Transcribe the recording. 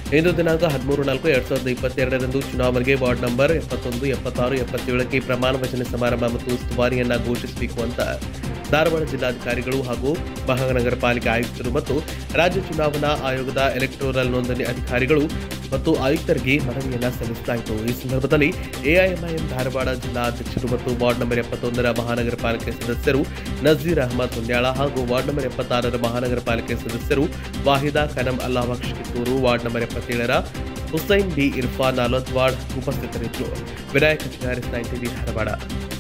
ಇಂದು ದಿನಾಂಕ ಹದಿಮೂರು ನಾಲ್ಕು ಎರಡ್ ಸಾವಿರದ ಇಪ್ಪತ್ತೆರಡರಂದು ಚುನಾವಣೆಗೆ ವಾರ್ಡ್ ನಂಬರ್ ಎಪ್ಪತ್ತೊಂದು ಎಪ್ಪತ್ತಾರು ಎಪ್ಪತ್ತೇಳಕ್ಕೆ ಪ್ರಮಾಣ ವಚನ ಸಮಾರಂಭ ಮತ್ತು ಉಸ್ತುವಾರಿಯನ್ನ ಘೋಷಿಸಬೇಕು ಅಂತ ಧಾರವಾಡ ಜಿಲ್ಲಾಧಿಕಾರಿಗಳು ಹಾಗೂ ಮಹಾನಗರ ಪಾಲಿಕೆ ಆಯುಕ್ತರು ಮತ್ತು ರಾಜ್ಯ ಚುನಾವಣಾ ಆಯೋಗದ ಎಲೆಕ್ಟೋರಲ್ ನೋಂದಣಿ ಅಧಿಕಾರಿಗಳು ಮತ್ತು ಆಯುಕ್ತರಿಗೆ ಮನವಿಯನ್ನ ಸಲ್ಲಿಸಲಾಯಿತು ಈ ಸಂದರ್ಭದಲ್ಲಿ ಎಐಎಂಐಎಂ ಧಾರವಾಡ ಜಿಲ್ಲಾ ಅಧ್ಯಕ್ಷರು ಮತ್ತು ವಾರ್ಡ್ ನಂಬರ್ ಎಪ್ಪತ್ತೊಂದರ ಮಹಾನಗರ ಪಾಲಿಕೆ ಸದಸ್ಯರು ನಜೀರ್ ಅಹಮದ್ ಹುಂಡ್ಯಾಳ ಹಾಗೂ ವಾರ್ಡ್ ನಂಬರ್ ಎಪ್ಪತ್ತಾರರ ಮಹಾನಗರ ಪಾಲಿಕೆ ಸದಸ್ಯರು ವಾಹಿದಾ ಖನಂ ಅಲ್ಲಾಬಕ್ಷ್ ಕಿತ್ತೂರು ವಾರ್ಡ್ ನಂಬರ್ ಎಪ್ಪತ್ತೇಳರ ಹುಸೈನ್ ಬಿ ಇರ್ಫಾನ್ ಅಲೋದ್ ವಾರ್ಡ್ ಉಪಸ್ಥಿತರಿದ್ದರು ವಿನಾಯಕ ಚಿನಾರಿಸ್ ನೈನ್ ಟಿವಿ ಧಾರವಾಡ